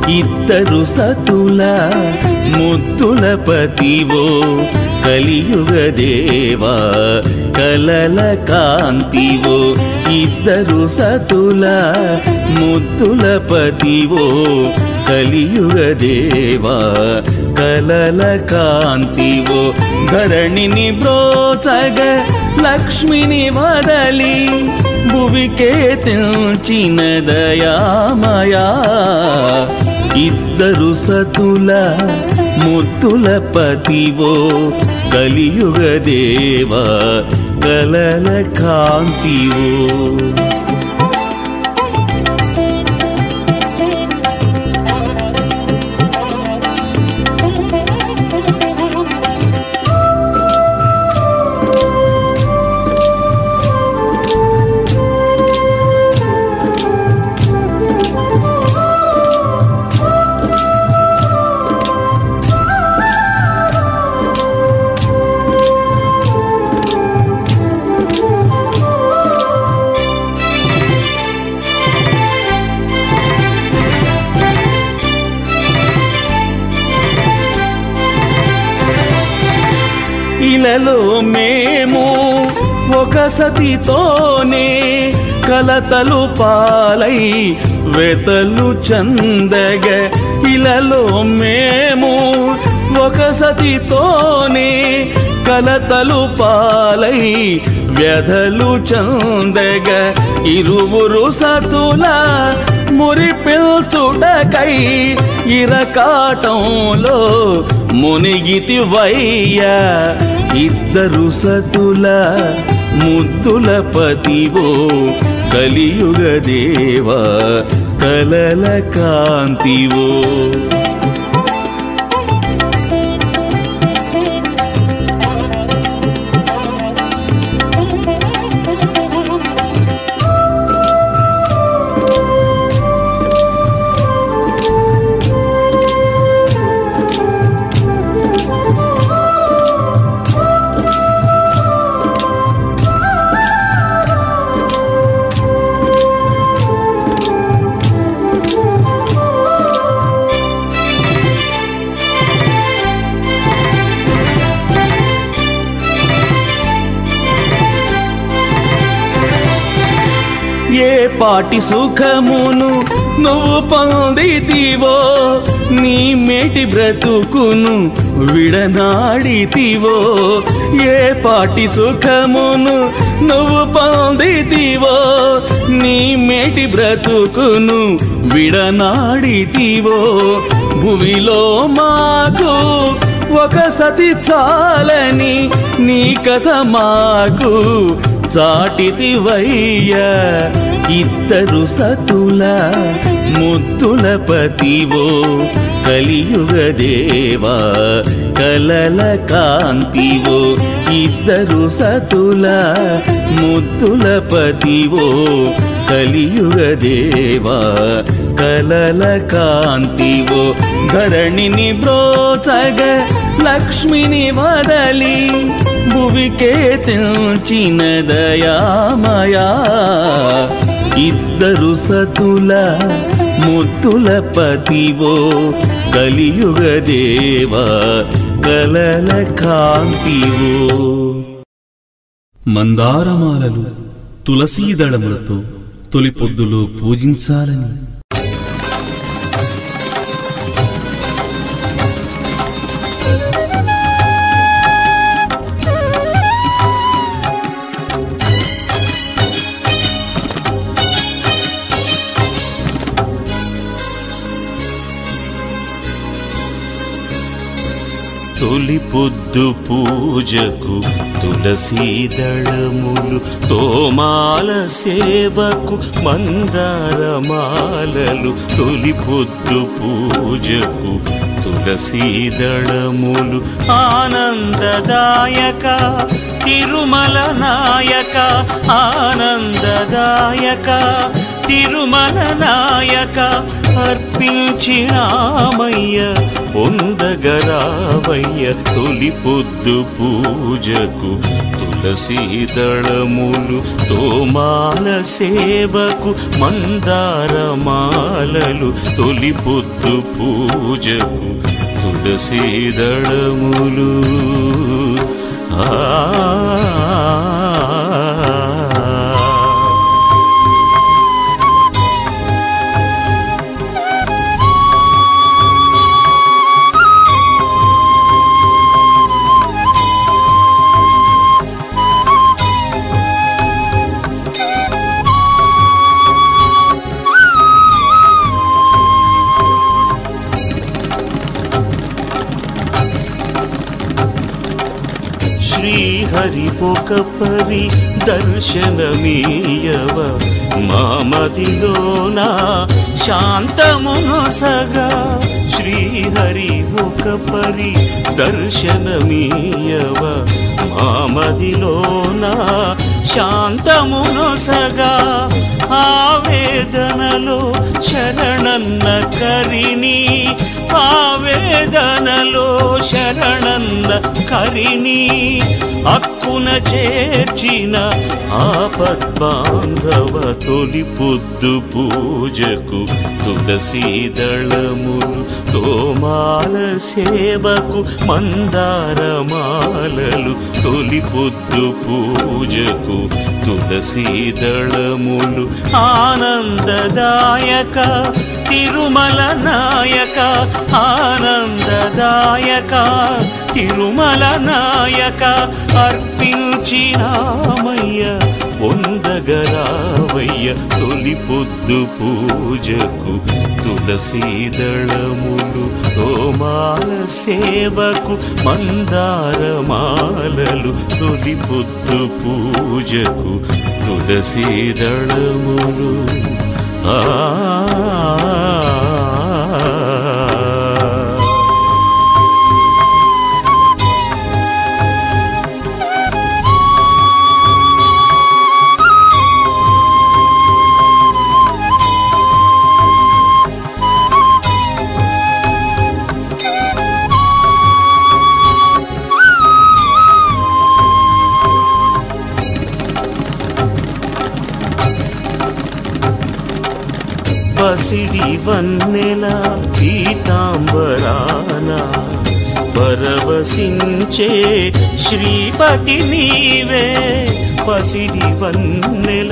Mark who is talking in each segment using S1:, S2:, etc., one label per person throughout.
S1: ఇద్దరు సతుల ముద్దుల పతివో కలియుగ దేవా కలల కాంతివో ఇద్దరు సతుల ముద్దుల పతివో కలియుగ దేవా కలల కాంతివో ధరణిని బ్రోచగ లక్ష్మిని వదలి భువికే తెంచిన దయామయా ఇద్దరు సతుల ముద్దుల పతివో కలియుగ దేవా కలల కాంతివో ఇలలో మేము ఒక సతితోనే కలతలు పాలై వెతలు చందగ ఇలలో మేము ఒక సతితోనే కలతలు పాలై వ్యధలు చందగ ఇరువురు సతుల మురిపిల్చుటకై ఇరకాటంలో మునిగితి వయ్య ఇద్దరు సతుల ముద్దుల పతివో కలియుగ దేవా కలల కాంతివో ఏ పాటి సుఖమును నువ్వు పొందితివో నీ మేటి బ్రతుకును విడనాడితివో ఏ పాటి సుఖమును నువ్వు పొందితివో నీ మేటి బ్రతుకును విడనాడితివో భువిలో మాకు ఒక సతి చాలని నీ కథ మాకు చాటిదివయ్య ఇద్దరు సతుల ముద్దుల పతివో కలియుగ దేవా కలల కాంతివో ఇద్దరు సతుల ముద్దుల పతివో కలియుగ దేవా కలల కాంతివో ధరణిని బ్రోచగ లక్ష్మిని వదలి భువికే తెంచిన దయామయా ఇద్దరు సతుల ముద్దుల పతివో కలియుగ దేవా కలల కాంతివో మందారమాలలు తులసీదళములతో తొలి పొద్దులో పూజించాలని
S2: తొలి పొద్దు పూజకు తులసీదళములు తోమాల సేవకు మందారమాలలు తొలి పొద్దు పూజకు తులసీదళములు ఆనందదాయక తిరుమల నాయక ఆనందదాయక తిరుమల నాయక అర్పించినామయ్య పొందగరావయ్య తొలి పొద్దు పూజకు తులసి తులసీదళములు తోమాల సేవకు మందారమాలలు తొలి పొద్దు పూజకు తులసీదళములు ఆ శ్రీహరి ఒక పరి దర్శనమీయవ మామదిలోన శాంతమును సగా శ్రీహరి ఒక పరి దర్శనమీయవ మామదిలోన శాంతమును సగా ఆవేదనలో శరణన్న కరిని ఆవేదనలో శరణన్న కరిని అక్కున చేర్చిన ఆపద్బాంధవ తొలి పొద్దు పూజకు తులసీదళములు తోమాల సేవకు మందారమాలలు తొలి పొద్దు పూజకు తులసీదళములు ఆనందదాయక తిరుమల నాయక ఆనందదాయక తిరుమల నాయక అర్పించినామయ్య పొందగరావయ్య తొలి పొద్దు పూజకు తులసీదళములు తోమాల సేవకు మందారమాలలు తొలి పొద్దు పూజకు తులసీదళములు ఆ పసిడి వన్నెల పీతాంబరాన పరవశించే శ్రీపతి నీవే పసిడి వన్నెల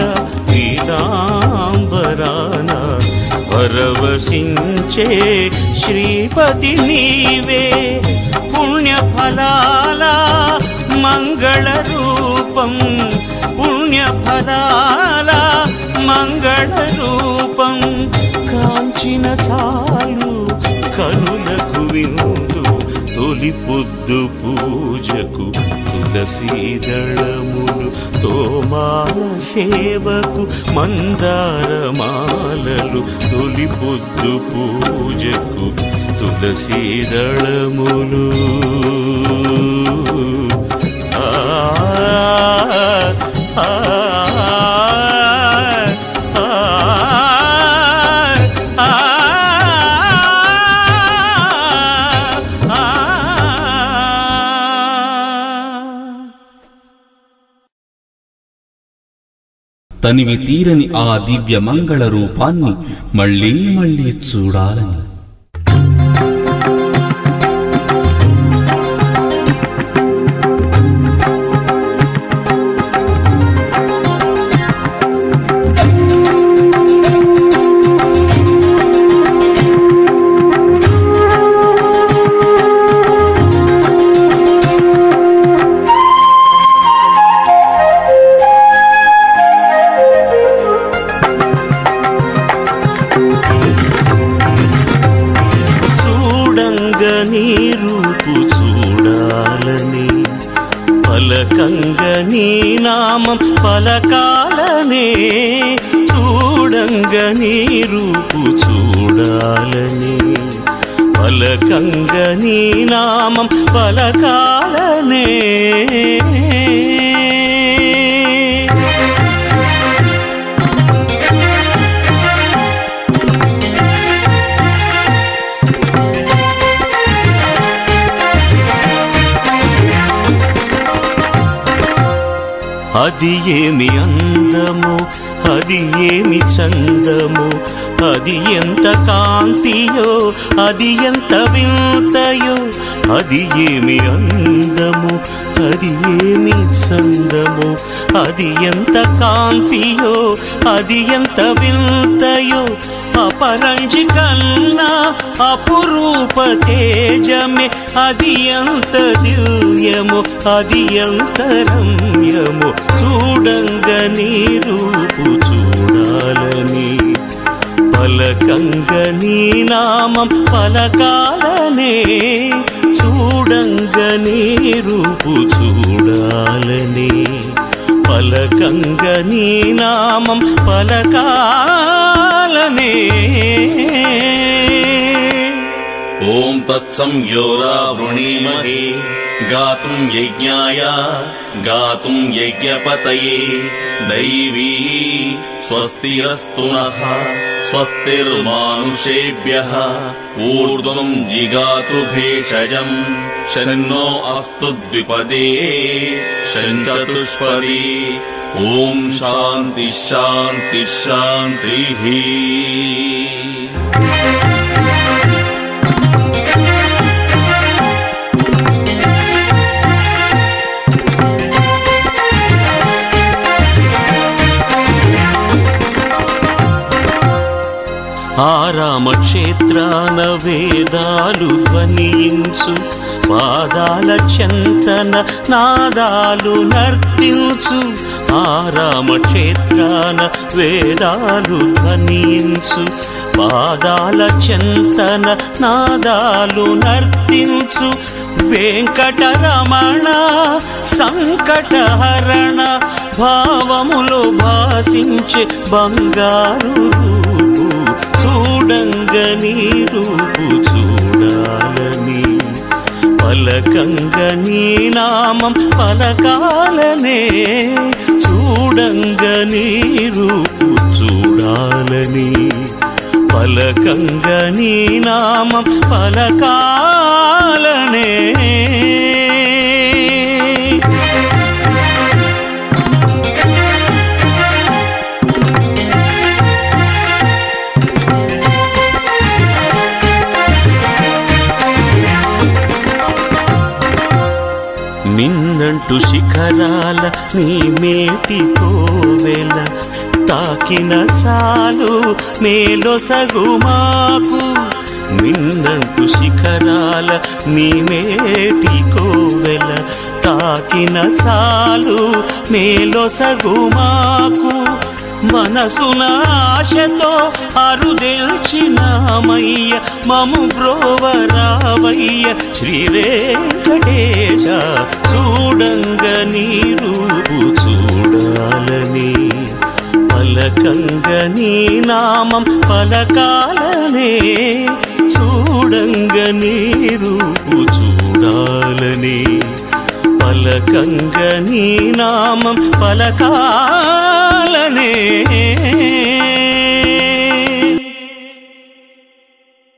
S2: పీతాంబరాన పరవశించే శ్రీపతి నీవే పుణ్య ఫలాల మంగళ రూపం పుణ్య ఫలాల మంగళ రూపం కాంచిన చాలు కనులకు విందు తొలి పొద్దు పూజకు తులసీదళములు తోమాల సేవకు మందారమాలలు తొలి పొద్దు పూజకు తులసీదళములు ఆ ఆ
S1: తనివి తీరని ఆ దివ్య మంగళ రూపాన్ని మళ్ళీ మళ్ళీ చూడాలని
S2: చూడంగ నీ రూపు చూడాలని పలకంగ నీ నామం పలకాలనే చూడంగ నీ రూపు చూడాలని పలకంగ నీ నామం పలకాలనే అది ఏమి అందము అది ఏమి చందము అది ఎంత కాంతియో అది ఎంత వింతయో అది ఏమి అందము అది ఏమి చందము అది ఎంత కాంతియో అది ఎంత వింతయో అపరంజి కన్నా అపురూప తేజమే అది ఎంత దివ్యము అది ఎంత రమ్యము చూడంగ నీ రూపు చూడాలని పలకంగ నీ నామం పలకాలనే చూడంగ నీ రూపు చూడాలని పలకంగ నీ నామం పలకాలనే
S1: ॐ तत्संयोरा वृणीमहे गातुं यज्ञाय गातुं यज्ञपतये दैवी स्वस्तिरस्तु नः स्वस्तिर्मानुषेभ्यः ऊर्ध्वम् जिगातु भेषजम् शन्नो अस्तु द्विपदे शञ्चतुष्पदी ॐ शान्तिः शान्तिः शान्तिः
S2: ఆ రామక్షేత్రాన వేదాలు ధ్వనించు పాదాల చెంతన నాదాలు నర్తించు ఆ రామక్షేత్రాన వేదాలు ధ్వనించు పాదాల చెంతన నాదాలు నర్తించు వెంకటరమణ సంకటహరణ భావములో భాసించే బంగారు రూపు చూడంగ నీ రూపు చూడాలని పలకంగ నీ నామం పలకాలనే చూడంగ నీ రూపు చూడాలని పలకంగ నీ నామం పలకాలనే మిన్నంటు శిఖరాల నీ మేటి కోవెల తాకిన చాలు మేలొసగు మాకు మిన్నంటు శిఖరాల నీ మేటి కోవెల తాకిన చాలు మేలొసగు మాకు మనసున ఆశతో అరుదెల్చినామయ్య మము బ్రోవరావయ్య శ్రీ వెంకటేశ చూడంగ నీ రూపు చూడాలని పలకంగ నీ నామం పలకాలనే చూడంగ నీ రూపు చూడాలని పలకంగ నీ నామం పలకాలనే